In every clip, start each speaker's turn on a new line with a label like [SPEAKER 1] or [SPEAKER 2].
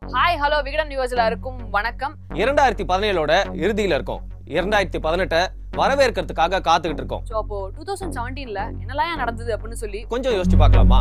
[SPEAKER 1] hi hello Vikatan news எல்லாருக்கும் வணக்கம்
[SPEAKER 2] இரண்டாயிரத்தி பதினேழோட இறுதியில இருக்கோம் இரண்டாயிரத்தி பதினெட்டை வரவேற்கிறதுக்காக காத்துக்கிட்டு இருக்கோம்
[SPEAKER 1] ஸோ அப்போ டூ தௌசண்ட் செவன்டீன்ல என்னெல்லாம் ஏன் நடந்தது அப்படின்னு சொல்லி
[SPEAKER 2] கொஞ்சம் யோசிச்சு பார்க்கலாமா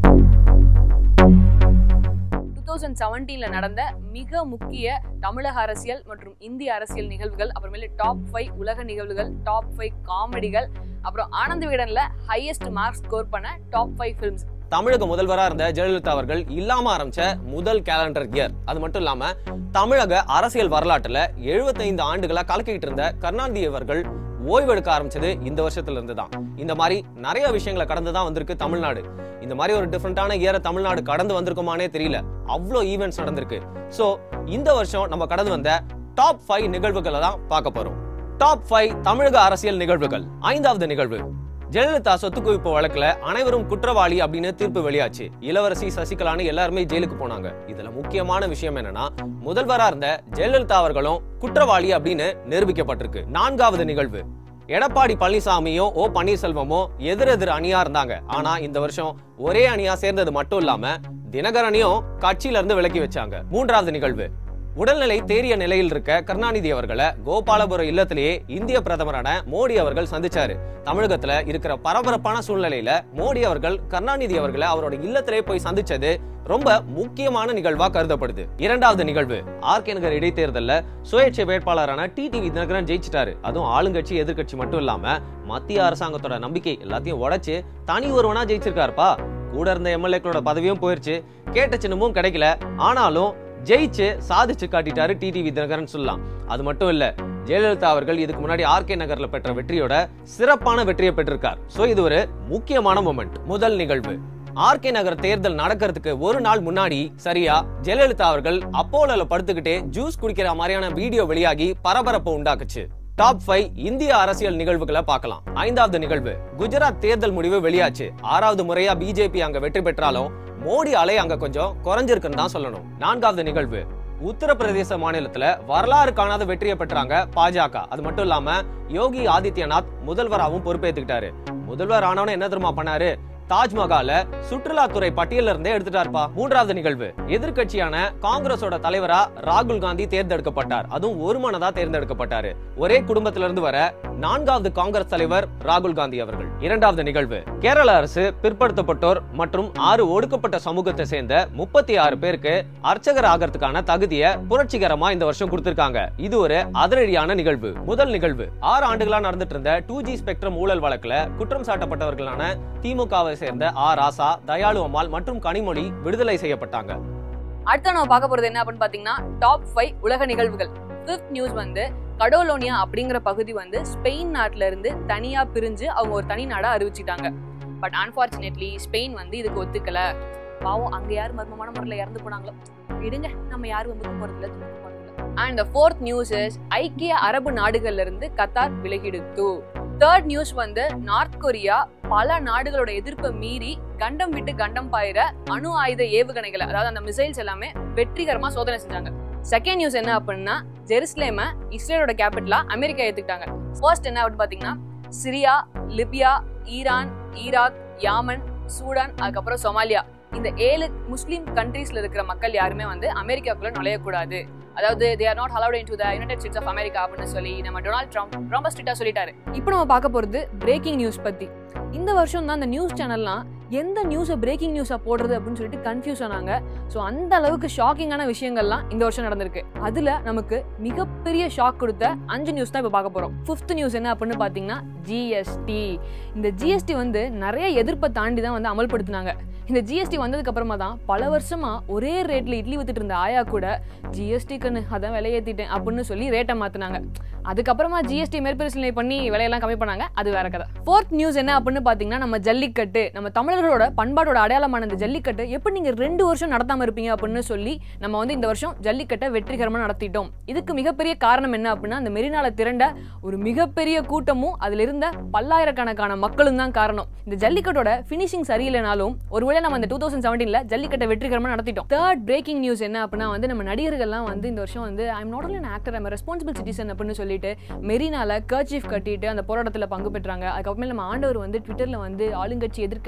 [SPEAKER 1] டூ தௌசண்ட் செவன்டீன்ல நடந்த மிக முக்கிய தமிழக அரசியல் மற்றும் இந்திய அரசியல் நிகழ்வுகள் அப்புறமேல டாப் ஃபைவ் உலக நிகழ்வுகள் டாப் ஃபைவ் காமெடிகள் அப்புறம் ஆனந்த விகடன்ல ஹையஸ்ட் மார்க் ஸ்கோர் பண்ண டாப் ஃபைவ் ஃபிலிம்ஸ்
[SPEAKER 2] தமிழக முதல்வரா இருந்த ஜெயலலிதா அவர்கள் இல்லாம ஆரம்பிச்ச முதல் கேலண்டர் இயர் அது மட்டும் இல்லாம தமிழக அரசியல் வரலாற்றுல 75 ஆண்டுகளா கலக்கிட்டு இருந்த கருணாநிதி அவர்கள் ஓய்வெடுக்க ஆரம்பிச்சது இந்த வருஷத்துல இருந்து தான் இந்த மாதிரி நிறைய விஷயங்களை கடந்து தான் வந்திருக்கு தமிழ்நாடு இந்த மாதிரி ஒரு டிஃப்ரெண்டான இயரை தமிழ்நாடு கடந்து வந்திருக்குமானே தெரியல அவ்வளோ ஈவெண்ட்ஸ் நடந்திருக்கு சோ இந்த வருஷம் நம்ம கடந்து வந்த டாப் ஃபைவ் நிகழ்வுகளை தான் பார்க்க போறோம் டாப் ஃபைவ் தமிழக அரசியல் நிகழ்வுகள் ஐந்தாவது நிகழ்வு ஜெயலலிதா சொத்து குவிப்பு வழக்குல அனைவரும் குற்றவாளி அப்படின்னு தீர்ப்பு வெளியாச்சு இளவரசி சசிகலான்னு எல்லாருமே ஜெயிலுக்கு போனாங்க இதுல முக்கியமான விஷயம் என்னன்னா முதல்வரா இருந்த ஜெயலலிதா அவர்களும் குற்றவாளி அப்படின்னு நிரூபிக்கப்பட்டிருக்கு நான்காவது நிகழ்வு எடப்பாடி பழனிசாமியும் ஓ பன்னீர்செல்வமும் எதிரெதிர் அணியா இருந்தாங்க ஆனா இந்த வருஷம் ஒரே அணியா சேர்ந்தது மட்டும் இல்லாம தினகரனையும் கட்சியில இருந்து விலக்கி வச்சாங்க மூன்றாவது நிகழ்வு உடல்நிலை தேறிய நிலையில் இருக்க கருணாநிதி அவர்களை கோபாலபுரம் இல்லத்திலேயே இந்திய பிரதமரான மோடி அவர்கள் சந்திச்சாரு தமிழகத்துல இருக்கிற பரபரப்பான சூழ்நிலையில மோடி அவர்கள் கருணாநிதி அவர்களை அவரோட இல்லத்திலே போய் சந்திச்சது ரொம்ப முக்கியமான நிகழ்வா கருதப்படுது இரண்டாவது நிகழ்வு ஆர்கே நகர் இடைத்தேர்தல்ல சுயேட்சை வேட்பாளரான டி டிவி தினகரன் ஜெயிச்சிட்டாரு அதுவும் ஆளுங்கட்சி எதிர்க்கட்சி மட்டும் இல்லாம மத்திய அரசாங்கத்தோட நம்பிக்கை எல்லாத்தையும் உடைச்சு தனி ஒருவனா ஜெயிச்சிருக்காருப்பா கூட இருந்த எம்எல்ஏக்களோட பதவியும் போயிருச்சு கேட்ட சின்னமும் கிடைக்கல ஆனாலும் ஜெயிச்சு சாதிச்சு காட்டிட்டாரு டிடிவி தினகரன் சொல்லலாம் அது மட்டும் இல்ல ஜெயலலிதா அவர்கள் இதுக்கு முன்னாடி ஆர்கே நகர்ல பெற்ற வெற்றியோட சிறப்பான வெற்றியை பெற்றிருக்கார் சோ இது ஒரு முக்கியமான மொமெண்ட் முதல் நிகழ்வு ஆர்கே நகர் தேர்தல் நடக்கிறதுக்கு ஒரு நாள் முன்னாடி சரியா ஜெயலலிதா அவர்கள் அப்போலோல படுத்துக்கிட்டே ஜூஸ் குடிக்கிற மாதிரியான வீடியோ வெளியாகி பரபரப்பு உண்டாக்குச்சு டாப் ஃபைவ் இந்திய அரசியல் நிகழ்வுகளை பார்க்கலாம் ஐந்தாவது நிகழ்வு குஜராத் தேர்தல் முடிவு வெளியாச்சு ஆறாவது முறையா பிஜேபி அங்க வெற்றி பெற்றாலும் மோடி அலை அங்க கொஞ்சம் குறைஞ்சிருக்குன்னு தான் சொல்லணும் நான்காவது நிகழ்வு உத்தரப்பிரதேச மாநிலத்துல வரலாறு காணாத வெற்றியை பெற்றாங்க பாஜக அது மட்டும் இல்லாம யோகி ஆதித்யநாத் முதல்வராகவும் பொறுப்பேத்துக்கிட்டாரு முதல்வர் ஆனவன என்ன தெரியுமா பண்ணாரு தாஜ்மஹால சுற்றுலாத்துறை பட்டியல இருந்தே எடுத்துட்டாருப்பா மூன்றாவது நிகழ்வு எதிர்க்கட்சியான காங்கிரஸோட தலைவரா ராகுல் காந்தி தேர்ந்தெடுக்கப்பட்டார் அதுவும் ஒரு மனதா தேர்ந்தெடுக்கப்பட்டாரு ஒரே குடும்பத்திலிருந்து இருந்து வர நான்காவது காங்கிரஸ் தலைவர் ராகுல் காந்தி அவர்கள் இரண்டாவது நிகழ்வு கேரள அரசு பிற்படுத்தப்பட்டோர் மற்றும் ஆறு ஒடுக்கப்பட்ட சமூகத்தை சேர்ந்த முப்பத்தி ஆறு பேருக்கு அர்ச்சகர் ஆகிறதுக்கான தகுதியை புரட்சிகரமா இந்த வருஷம் கொடுத்திருக்காங்க இது ஒரு அதிரடியான நிகழ்வு முதல் நிகழ்வு ஆறு ஆண்டுகளா நடந்துட்டு இருந்த டூ ஜி ஸ்பெக்ட்ரம் ஊழல் வழக்குல குற்றம் சாட்டப்பட்டவர்களான திமுகவை சேர்ந்த ஆ ராசா தயாளு அம்மாள் மற்றும் கனிமொழி விடுதலை செய்யப்பட்டாங்க
[SPEAKER 1] அடுத்த நம்ம பார்க்க போறது என்ன அப்படின்னு பாத்தீங்கன்னா டாப் ஃபைவ் உலக நிகழ்வுகள் ஃபிஃப்த் நியூஸ் வந்து கடோலோனியா அப்படிங்கிற பகுதி வந்து ஸ்பெயின் நாட்டுல இருந்து தனியா பிரிஞ்சு அவங்க ஒரு தனி நாடா அறிவிச்சிட்டாங்க பட் அன்பார்ச்சுனேட்லி ஸ்பெயின் வந்து இதுக்கு ஒத்துக்கல பாவம் அங்க யார் மர்மமான முறையில் இறந்து போனாங்களோ விடுங்க நம்ம யாரும் வந்து போறதில்ல துன்புக்கு போறதில்ல and the fourth news is ஐக்கிய அரபு நாடுகள்ல இருந்து கத்தார் விலகிடுத்து தேர்ட் நியூஸ் வந்து நார்த் கொரியா பல நாடுகளோட எதிர்ப்பை மீறி கண்டம் விட்டு கண்டம் பாயிர அணு ஆயுத ஏவுகணைகளை அதாவது அந்த மிசைல்ஸ் எல்லாமே வெற்றிகரமா சோதனை செஞ்சாங்க செகண்ட் நியூஸ் என்ன அப்படின்னா ஜெருசலேம இஸ்ரேலோட கேபிட்டலா அமெரிக்கா ஏத்துக்கிட்டாங்க ஃபர்ஸ்ட் என்ன அப்படின்னு பாத்தீங்கன்னா Syria Libya Iran Iraq Yemen Sudan அதுக்கப்புறம் சொமாலியா இந்த ஏழு முஸ்லீம் கண்ட்ரீஸ்ல இருக்கிற மக்கள் யாருமே வந்து அமெரிக்காக்குள்ள நுழையக்கூடாது அதாவது they are not allowed in to the United States of America அப்படின்னு சொல்லி நம்ம டொனால்ட் ட்ரம்ப் ரொம்ப ஸ்ட்ரிக்டா சொல்லிட்டாரு இப்போ நம்ம பார்க்க போறது பிரேக்கிங் நியூஸ் பத்தி இந்த வருஷம் தான் அந்த நியூஸ் சேனல்லாம் எந்த நியூஸை பிரேக்கிங் நியூஸாக போடுறது அப்படின்னு சொல்லிட்டு கன்ஃபியூஸ் ஆனாங்க ஸோ அந்த அளவுக்கு ஷாக்கிங்கான விஷயங்கள்லாம் இந்த வருஷம் நடந்திருக்கு அதில் நமக்கு மிகப்பெரிய ஷாக் கொடுத்த அஞ்சு நியூஸ் தான் இப்போ பார்க்க போகிறோம் ஃபிஃப்த் நியூஸ் என்ன அப்படின்னு பார்த்தீங்கன்னா ஜிஎஸ்டி இந்த ஜிஎஸ்டி வந்து நிறைய எதிர்ப்பை தாண்டி தான் வந்து அமல்படுத்தினாங்க இந்த ஜிஎஸ்டி வந்ததுக்கு அப்புறமா தான் பல வருஷமா ஒரே ரேட்ல இட்லி வித்துட்டு இருந்த ஆயா கூட ஜிஎஸ்டி கண்ணு அதான் விலையேத்திட்டேன் அப்படின்னு சொல்லி ரேட்டை மாத்தினாங்க அதுக்கப்புறமா ஜிஎஸ்டி மேற்பரிசீலனை பண்ணி விலையெல்லாம் கம்மி பண்ணாங்க அது வேற கதை ஃபோர்த் நியூஸ் என்ன அப்படின்னு பாத்தீங்கன்னா நம்ம ஜல்லிக்கட்டு நம்ம தமிழர்களோட பண்பாட்டோட அடையாளமான இந்த ஜல்லிக்கட்டு எப்படி நீங்க ரெண்டு வருஷம் நடத்தாம இருப்பீங்க அப்படின்னு சொல்லி நம்ம வந்து இந்த வருஷம் ஜல்லிக்கட்டை வெற்றிகரமா நடத்திட்டோம் இதுக்கு மிகப்பெரிய காரணம் என்ன அப்படின்னா அந்த மெரினால திரண்ட ஒரு மிகப்பெரிய கூட்டமும் அதுல இருந்த பல்லாயிரக்கணக்கான மக்களும் தான் காரணம் இந்த ஜல்லிக்கட்டோட ஃபினிஷிங் சரியில்லைனாலும் ஒருவேளை நம்ம இந்த டூ தௌசண்ட் செவன்டீன்ல ஜல்லிக்கட்டை வெற்றிகரமா நடத்திட்டோம் தேர்ட் பிரேக்கிங் நியூஸ் என்ன அப்படின்னா வந்து நம்ம நடிகர்கள்லாம் வந்து இந்த வருஷம் வந்து I'm not only actor I'm responsible citizen அப்படின்னு சொல்லிட்டு மெரினால கர்ச்சீஃப் கட்டிட்டு அந்த போராட்டத்தில் பங்கு பெற்றாங்க அதுக்கப்புறமே நம்ம ஆண்டவர் வந்து ட்விட்டர்ல வந்து ஆளுங்கட்சி எதிர்க்கட்சி அந்த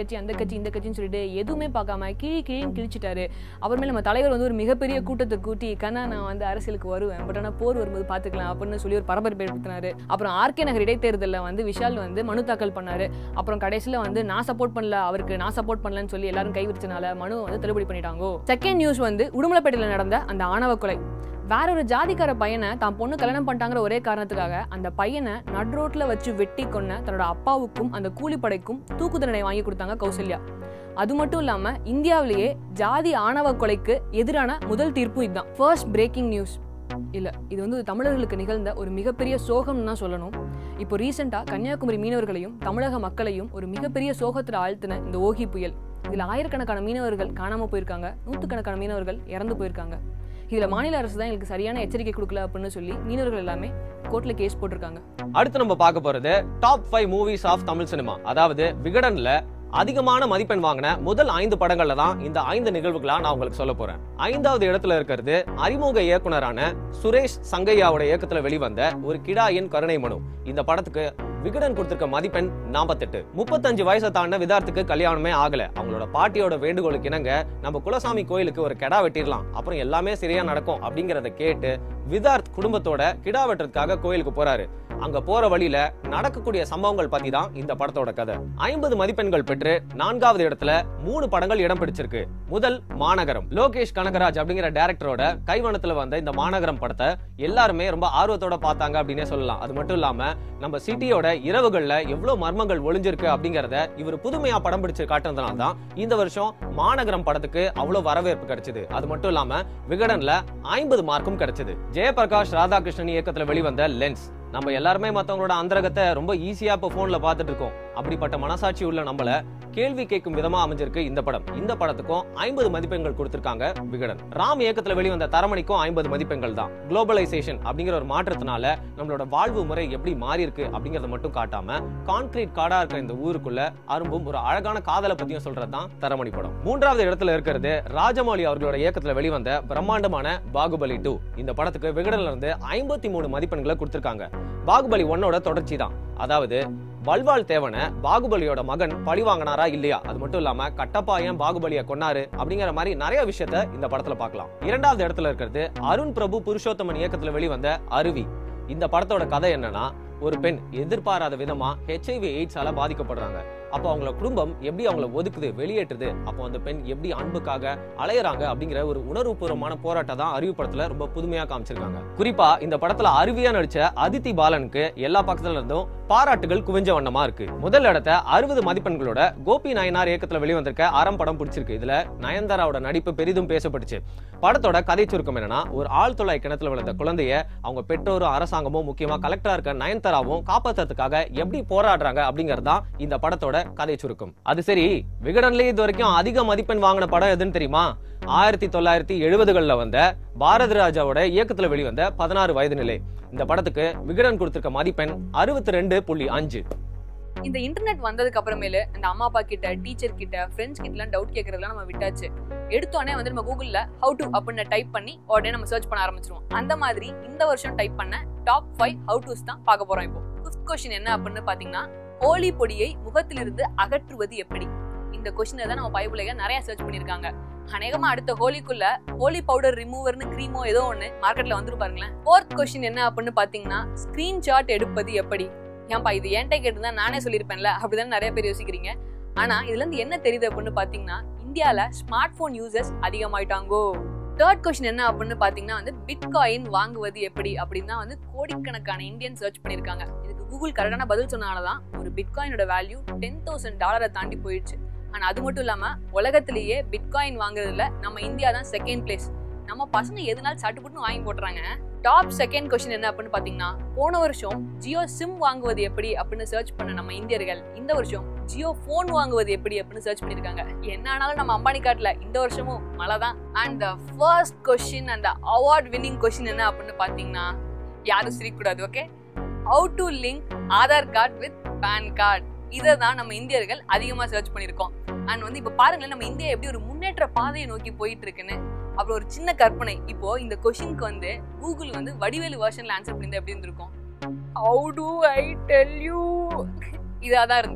[SPEAKER 1] கட்சி இந்த கட்சின்னு சொல்லிட்டு எதுவுமே பார்க்காம கிழி கிழின்னு கிழிச்சிட்டாரு அப்புறமேல நம்ம தலைவர் வந்து ஒரு மிகப்பெரிய கூட்டத்தை கூட்டி கண்ணா நான் வந்து அரசியலுக்கு வருவேன் பட் ஆனால் போர் வரும்போது பார்த்துக்கலாம் அப்படின்னு சொல்லி ஒரு பரபரப்பு ஏற்படுத்தினாரு அப்புறம் ஆர்கே நகர் இடைத்தேர்தலில் வந்து விஷால் வந்து மனு தாக்கல் பண்ணாரு அப்புறம் கடைசியில் வந்து நான் சப்போர்ட் பண்ணல அவருக்கு நான் சப்போர்ட் பண்ணலன்னு சொல்லி எல்லாரும் கைவிரிச்சனால மனு வந்து தள்ளுபடி பண்ணிட்டாங்க செகண்ட் நியூஸ் வந்து உடுமலைப்பேட்டையில் நடந்த அந்த ஆணவ கொலை வேற ஒரு ஜாதிக்கார பையனை தான் பொண்ணு கல்யாணம் பண்ணிட்டாங்கிற ஒரே காரணத்துக்காக அந்த பையனை நட் ரோட்ல வச்சு வெட்டி கொன்ன தன்னோட அப்பாவுக்கும் அந்த கூலிப்படைக்கும் தூக்கு தண்டனை வாங்கி கொடுத்தாங்க கௌசல்யா அது மட்டும் இல்லாம இந்தியாவிலேயே ஜாதி ஆணவ கொலைக்கு எதிரான முதல் தீர்ப்பு இதுதான் ஃபர்ஸ்ட் பிரேக்கிங் நியூஸ் இல்ல இது வந்து தமிழர்களுக்கு நிகழ்ந்த ஒரு மிகப்பெரிய சோகம்னு தான் சொல்லணும் இப்போ ரீசெண்டா கன்னியாகுமரி மீனவர்களையும் தமிழக மக்களையும் ஒரு மிகப்பெரிய சோகத்துல ஆழ்த்தின இந்த ஓகி புயல் இதுல ஆயிரக்கணக்கான மீனவர்கள் காணாம போயிருக்காங்க நூற்றுக்கணக்கான மீனவர்கள் இறந்து போயிருக்காங்க இதுல மாநில அரசு தான் எங்களுக்கு சரியான எச்சரிக்கை கொடுக்கல அப்படின்னு சொல்லி மீனவர்கள் எல்லாமே கோர்ட்ல கேஸ் போட்டிருக்காங்க
[SPEAKER 2] அடுத்து நம்ம பார்க்க போறது top five movies of Tamil cinema அதாவது விகடன்ல அதிகமான மதிப்பெண் வாங்கின முதல் ஐந்து படங்கள்ல தான் இந்த ஐந்து நிகழ்வுகளா நான் உங்களுக்கு சொல்ல போறேன் ஐந்தாவது இடத்துல இருக்கிறது அறிமுக இயக்குனரான சுரேஷ் சங்கையாவோட இயக்கத்துல வெளிவந்த ஒரு கிடாயின் கருணை மனு இந்த படத்துக்கு விகடன் கொடுத்திருக்க மதிப்பெண் நாற்பத்தெட்டு முப்பத்தஞ்சு வயசை தாண்ட விதார்த்துக்கு கல்யாணமே ஆகல அவங்களோட பாட்டியோட வேண்டுகோளுக்கு இணங்க நம்ம குலசாமி கோயிலுக்கு ஒரு கெடா வெட்டிடலாம் அப்புறம் எல்லாமே சரியா நடக்கும் அப்படிங்கறத கேட்டு விதார்த் குடும்பத்தோட கிடா வெட்டுறதுக்காக கோயிலுக்கு போறாரு அங்க போற வழியில நடக்கக்கூடிய சம்பவங்கள் பத்தி தான் இந்த படத்தோட கதை ஐம்பது மதிப்பெண்கள் பெற்று நான்காவது இடத்துல மூணு படங்கள் இடம் பிடிச்சிருக்கு முதல் மாநகரம் லோகேஷ் கனகராஜ் அப்படிங்கிற டைரக்டரோட கைவனத்துல வந்த இந்த மாநகரம் படத்தை எல்லாருமே ரொம்ப ஆர்வத்தோட பார்த்தாங்க அப்படின்னே சொல்லலாம் அது மட்டும் இல்லாம நம்ம சிட்டியோட இரவுகள்ல எவ்வளவு மர்மங்கள் ஒளிஞ்சிருக்கு அப்படிங்கறத இவர் புதுமையா படம் பிடிச்சு காட்டுனதுனால தான் இந்த வருஷம் மாநகரம் படத்துக்கு அவ்வளவு வரவேற்பு கிடைச்சது அது மட்டும் இல்லாம விகடன்ல ஐம்பது மார்க்கும் கிடைச்சது ஜெயபிரகாஷ் ராதாகிருஷ்ணன் இயக்கத்துல வெளிவந்த லென்ஸ் நம்ம எல்லாருமே மத்தவங்களோட அந்தரகத்தை ரொம்ப ஈஸியா இப்போ போன்ல பார்த்துட்டு இருக்கோம் அப்படிப்பட்ட மனசாட்சி உள்ள நம்மள கேள்வி கேட்கும் விதமா அமைஞ்சிருக்கு இந்த படம் இந்த படத்துக்கும் ஐம்பது மதிப்பெண்கள் கொடுத்திருக்காங்க விகடன் ராம் இயக்கத்துல வெளிவந்த தரமணிக்கும் ஐம்பது மதிப்பெண்கள் தான் குளோபலைசேஷன் அப்படிங்கிற ஒரு மாற்றத்தினால நம்மளோட வாழ்வு முறை எப்படி மாறி இருக்கு அப்படிங்கறத மட்டும் காட்டாம கான்கிரீட் காடா இருக்கிற இந்த ஊருக்குள்ள அரும்பும் ஒரு அழகான காதலை பத்தியும் சொல்றதுதான் தரமணி படம் மூன்றாவது இடத்துல இருக்கிறது ராஜமௌலி அவர்களோட இயக்கத்துல வெளிவந்த பிரம்மாண்டமான பாகுபலி டூ இந்த படத்துக்கு விகடன்ல இருந்து ஐம்பத்தி மூணு மதிப்பெண்களை கொடுத்திருக்காங்க பாகுபலி ஒன்னோட தொடர்ச்சி தான் அதாவது வல்வாள் தேவனை பாகுபலியோட மகன் பழி வாங்கினாரா இல்லையா அது மட்டும் இல்லாம கட்டப்பா ஏன் பாகுபலியை கொன்னாரு அப்படிங்கிற மாதிரி நிறைய விஷயத்த இந்த படத்துல பார்க்கலாம் இரண்டாவது இடத்துல இருக்கிறது அருண் பிரபு புருஷோத்தமன் இயக்கத்துல வெளிவந்த அருவி இந்த படத்தோட கதை என்னன்னா ஒரு பெண் எதிர்பாராத விதமா ஹெச்ஐவி எய்ட்ஸால பாதிக்கப்படுறாங்க அப்போ அவங்கள குடும்பம் எப்படி அவங்கள ஒதுக்குது வெளியேற்றுது அப்போ அந்த பெண் எப்படி அன்புக்காக அலையறாங்க அப்படிங்கிற ஒரு உணர்வுபூர்வமான போராட்டம் தான் அறிவு படத்துல ரொம்ப புதுமையா காமிச்சிருக்காங்க குறிப்பா இந்த படத்துல அருவியா நடிச்ச அதித்தி பாலனுக்கு எல்லா பக்கத்துல இருந்தும் பாராட்டுகள் குவிஞ்ச வண்ணமா இருக்கு முதல் இடத்த அறுபது மதிப்பெண்களோட கோபி நயனார் இயக்கத்துல வெளிவந்திருக்க அறம் படம் பிடிச்சிருக்கு இதுல நயன்தாராவோட நடிப்பு பெரிதும் பேசப்பட்டுச்சு படத்தோட கதை சுருக்கம் என்னன்னா ஒரு ஆழ்துளை கிணத்துல விழுந்த குழந்தைய அவங்க பெற்றோரும் அரசாங்கமும் முக்கியமா கலெக்டரா இருக்க நயன்தாராவும் காப்பாத்துறதுக்காக எப்படி போராடுறாங்க அப்படிங்கறது தான் இந்த படத்தோட கதை சுருக்கம் அது சரி விகடன்லயே இது வரைக்கும் அதிக மதிப்பெண் வாங்கின படம் எதுன்னு தெரியுமா ஆயிரத்தி தொள்ளாயிரத்தி எழுபதுகள்ல வந்த பாரதி ராஜாவோட இயக்கத்துல வெளிவந்த பதினாறு வயது நிலை இந்த படத்துக்கு விகடன் கொடுத்திருக்க மதிப்பெண் அறுபத்தி ரெண்டு புள்ளி அஞ்சு
[SPEAKER 1] இந்த இன்டர்நெட் வந்ததுக்கு அப்புறமேலு இந்த அம்மா அப்பா கிட்ட டீச்சர் கிட்ட ஃப்ரெண்ட்ஸ் கிட்ட எல்லாம் டவுட் கேட்கறதெல்லாம் நம்ம விட்டாச்சு எடுத்தோடனே வந்து நம்ம கூகுள்ல ஹவு டு அப்படின்னு டைப் பண்ணி உடனே நம்ம சர்ச் பண்ண ஆரம்பிச்சிருவோம் அந்த மாதிரி இந்த வருஷம் டைப் பண்ண டாப் ஃபைவ் ஹவு டுஸ் தான் பார்க்க போறோம் இப்போ ஃபிஃப்த் கொஸ்டின் என்ன அப்படின்னு பாத்தீங்கன்னா ஓலி பொடியை முகத்திலிருந்து அகற்றுவது எப்படி இந்த கொஸ்டினை தான் நம்ம பைபிளைய நிறைய சர்ச் பண்ணிருக்காங்க அநேகமா அடுத்த ஹோலிக்குள்ள ஹோலி பவுடர் ரிமூவர்னு கிரீமோ ஏதோ ஒண்ணு மார்க்கெட்ல வந்துரு பாருங்களேன் ஃபோர்த் கொஸ்டின் என்ன அப்படின்னு பாத்தீங்கன்னா ஸ்கிரீன்ஷாட் எடுப்பது எப்படி ஏன்பா இது என்கிட்ட கேட்டிருந்தா நானே சொல்லியிருப்பேன்ல அப்படிதான் நிறைய பேர் யோசிக்கிறீங்க ஆனா இதுல இருந்து என்ன தெரியுது அப்படின்னு பாத்தீங்கன்னா இந்தியால ஸ்மார்ட் போன் யூசர்ஸ் அதிகமாயிட்டாங்கோ தேர்ட் கொஸ்டின் என்ன அப்படின்னு பாத்தீங்கன்னா வந்து பிட்காயின் வாங்குவது எப்படி அப்படின்னு தான் வந்து கோடிக்கணக்கான இந்தியன் சர்ச் பண்ணிருக்காங்க இதுக்கு கூகுள் கரெக்டான பதில் சொன்னாலதான் ஒரு பிட்காயினோட வேல்யூ டென் தௌசண்ட் டாலரை தாண்டி போயிடுச்சு ஆனா அது மட்டும் இல்லாம உலகத்திலேயே பிட்காயின் வாங்குறதுல நம்ம இந்தியா தான் செகண்ட் பிளேஸ் நம்ம பசங்க எதுனாலும் சட்டுப்புட்டு வாங்கி போட்டுறாங்க டாப் செகண்ட் கொஸ்டின் என்ன அப்படின்னு பாத்தீங்கன்னா போன வருஷம் ஜியோ சிம் வாங்குவது எப்படி அப்படின்னு சர்ச் பண்ண நம்ம இந்தியர்கள் இந்த வருஷம் ஜியோ போன் வாங்குவது எப்படி அப்படின்னு சர்ச் பண்ணிருக்காங்க என்ன ஆனாலும் நம்ம அம்பானி காட்டுல இந்த வருஷமும் மழை தான் அண்ட் த ஃபர்ஸ்ட் கொஸ்டின் அந்த அவார்ட் வின்னிங் கொஸ்டின் என்ன அப்படின்னு பாத்தீங்கன்னா யாரும் சிரிக்கக்கூடாது okay how to link Aadhaar card with PAN card இதை தான் நம்ம இந்தியர்கள் அதிகமா சர்ச் பண்ணியிருக்கோம் அண்ட் வந்து இப்போ பாருங்களேன் நம்ம இந்தியா எப்படி ஒரு முன்னேற்ற பாதையை நோக்கி போயிட்டு இருக்குன்னு அப்புறம் ஒரு சின்ன கற்பனை இப்போ இந்த கொஷினுக்கு வந்து கூகுள் வந்து வடிவேலு வெர்ஷன்ல ஆன்சர் பண்ணியிருந்தா எப்படி இருந்திருக்கும் how to I tell you இதாக தான் இருந்திருக்கும்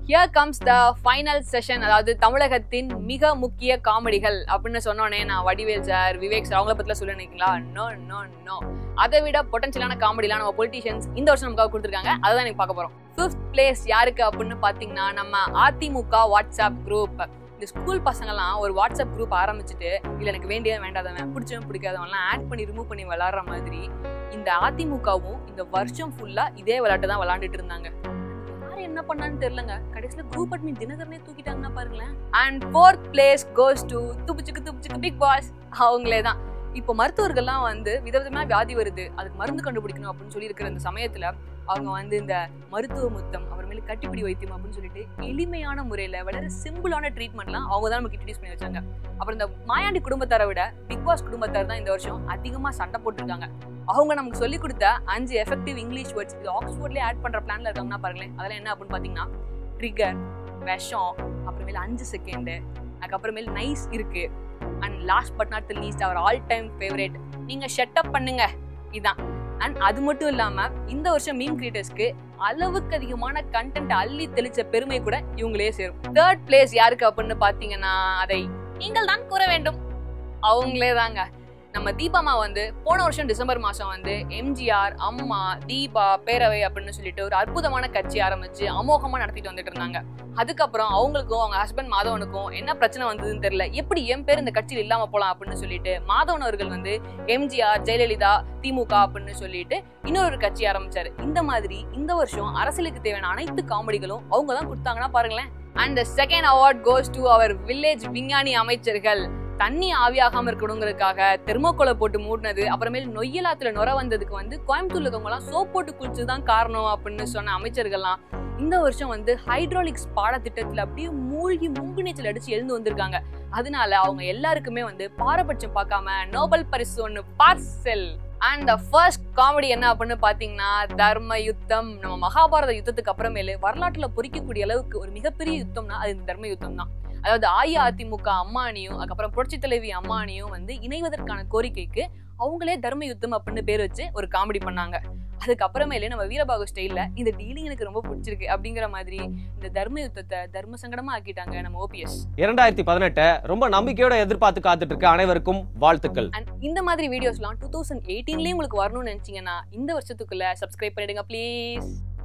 [SPEAKER 1] here comes the final session அதாவது தமிழகத்தின் மிக முக்கிய காமெடிகள் அப்படின்னு சொன்னோன்னே நான் வடிவேல் சார் விவேக் சார் அவங்கள பத்தில சொல்ல நினைக்கிறீங்களா நோ நோ நோ அதை விட பொட்டன்ஷியலான காமெடிலாம் நம்ம பொலிட்டிஷியன்ஸ் இந்த வருஷம் நமக்காக கொடுத்துருக்காங்க அதை தான் எனக்கு பார்க்க போறோம் ஃபிஃப்த் பிளேஸ் யாருக்கு அப்படின்னு பார்த்தீங்கன்னா நம்ம அதிமுக வாட்ஸ்அப் குரூப் இந்த ஸ்கூல் பசங்கலாம் ஒரு வாட்ஸ்அப் குரூப் ஆரம்பிச்சுட்டு இல்லை எனக்கு வேண்டியவன் வேண்டாதவன் பிடிச்சவன் பிடிக்காதவன்லாம் ஆட் பண்ணி ரிமூவ் பண்ணி விளாடுற மாதிரி இந்த அதிமுகவும் இந்த வருஷம் ஃபுல்லா இதே விளையாட்டு தான் விளையாண்டுட்டு இருந்தாங்க யார் என்ன பண்ணான்னு தெரியலங்க கடைசியில குரூப் அட்மின் தினகரனே தூக்கிட்டாங்கன்னா பாருங்களேன் and fourth place goes to துப்புச்சுக்கு துப்புச்சுக்கு பிக் பாஸ் அவங்களே தான் இப்போ மருத்துவர்கள்லாம் வந்து விதவிதமா வியாதி வருது அதுக்கு மருந்து கண்டுபிடிக்கணும் அப்படின்னு சொல்லி இருக்கிற இந்த சமயத்துல அவங்க வந்து இந்த மருத்துவ முத்தம் அப்புறமேல கட்டிப்பிடி வைத்தியம் அப்படின்னு சொல்லிட்டு எளிமையான முறையில വളരെ சிம்பிளான ட்ரீட்மெண்ட்லாம் அவங்க தான் நமக்கு இன்ட்ரடியூஸ் பண்ணி வச்சாங்க அப்புறம் இந்த மாயாண்டி குடும்பத்தாரை விட பிக் பாஸ் குடும்பத்தார் தான் இந்த வருஷம் அதிகமா சண்டை போட்டிருக்காங்க அவங்க நமக்கு சொல்லி கொடுத்த அஞ்சு எஃபெக்டிவ் இங்கிலீஷ் வேர்ட்ஸ் இது ஆக்ஸ்போர்ட்லயே ஆட் பண்ற பிளான்ல இருக்காங்கன்னா பாருங்களேன் அதெல்லாம் என்ன அப்படின்னு பாத்தீங்கன்னா ட்ரிகர் விஷம் அப்புறமேல அஞ்சு செகண்ட் அதுக்கப்புறமேல் நைஸ் இருக்கு and last but not least our all time favourite நீங்க ஷட் அப் பண்ணுங்க இதான் அண்ட் அது மட்டும் இல்லாம இந்த வருஷம் மீம் கிரியேட்டர்ஸ்க்கு அளவுக்கு அதிகமான கண்டென்ட் அள்ளி தெளிச்ச பெருமை கூட இவங்களே சேரும் தேர்ட் பிளேஸ் யாருக்கு அப்படின்னு பாத்தீங்கன்னா அதை நீங்கள் தான் கூற வேண்டும் அவங்களே தாங்க நம்ம தீபாமா வந்து போன வருஷம் டிசம்பர் மாசம் வந்து எம்ஜிஆர் அம்மா தீபா பேரவை அப்படின்னு சொல்லிட்டு ஒரு அற்புதமான கட்சி ஆரம்பிச்சு அமோகமா நடத்திட்டு வந்துட்டு இருந்தாங்க அதுக்கப்புறம் அவங்களுக்கும் அவங்க ஹஸ்பண்ட் மாதவனுக்கும் என்ன பிரச்சனை வந்ததுன்னு தெரியல எப்படி என் பேர் இந்த கட்சியில் இல்லாம போலாம் அப்படின்னு சொல்லிட்டு மாதவன் அவர்கள் வந்து எம்ஜிஆர் ஜெயலலிதா திமுக அப்படின்னு சொல்லிட்டு இன்னொரு கட்சி ஆரம்பிச்சாரு இந்த மாதிரி இந்த வருஷம் அரசியலுக்கு தேவையான அனைத்து காமெடிகளும் அவங்க தான் கொடுத்தாங்கன்னா பாருங்களேன் and second award goes to our village விஞ்ஞானி அமைச்சர்கள் தண்ணி ஆவியாகாம இருக்கணுங்கிறதுக்காக தெர்மோக்கோலை போட்டு மூடினது அப்புறமேல் நொய்யலாத்துல நுர வந்ததுக்கு வந்து கோயம்புத்தூர்ல இருக்கவங்க எல்லாம் சோப் போட்டு குளிச்சதுதான் காரணம் அப்படின்னு சொன்ன அமைச்சர்கள்லாம் இந்த வருஷம் வந்து ஹைட்ராலிக்ஸ் பாடத்திட்டத்துல அப்படியே மூழ்கி முங்கு நீச்சல் அடிச்சு எழுந்து வந்திருக்காங்க அதனால அவங்க எல்லாருக்குமே வந்து பாரபட்சம் பார்க்காம நோபல் பரிசு ஒன்னு parcel and the first comedy என்ன அப்படின்னு பாத்தீங்கன்னா தர்ம யுத்தம் நம்ம மகாபாரத யுத்தத்துக்கு அப்புறமேலு வரலாற்றுல பொறிக்கக்கூடிய அளவுக்கு ஒரு மிகப்பெரிய யுத்தம்னா அது இந்த தர்ம யுத்தம் தான் அதாவது அஇஅதிமுக அம்மானியும் அதுக்கப்புறம் புரட்சி தலைவி அம்மானியும் வந்து இணைவதற்கான கோரிக்கைக்கு அவங்களே தர்ம யுத்தம் அப்படின்னு பேர் வச்சு ஒரு காமெடி பண்ணாங்க அதுக்கப்புறமேலே நம்ம வீரபாகு ஸ்டைல்ல இந்த டீலிங் எனக்கு ரொம்ப பிடிச்சிருக்கு அப்படிங்கிற மாதிரி இந்த தர்ம யுத்தத்தை தர்ம சங்கடமா ஆக்கிட்டாங்க நம்ம ஓபிஎஸ்
[SPEAKER 2] இரண்டாயிரத்தி பதினெட்டை ரொம்ப நம்பிக்கையோட எதிர்பார்த்து காத்துட்டு இருக்க அனைவருக்கும் வாழ்த்துக்கள்
[SPEAKER 1] அண்ட் இந்த மாதிரி வீடியோஸ்லாம் டூ தௌசண்ட் எயிட்டீன்லேயே உங்களுக்கு வரணும்னு நினைச்சீங்கன்னா இந்த வருஷத்துக்குள்ள சப்ஸ்கிரைப் பண்ணிடுங்க ப்ளீஸ்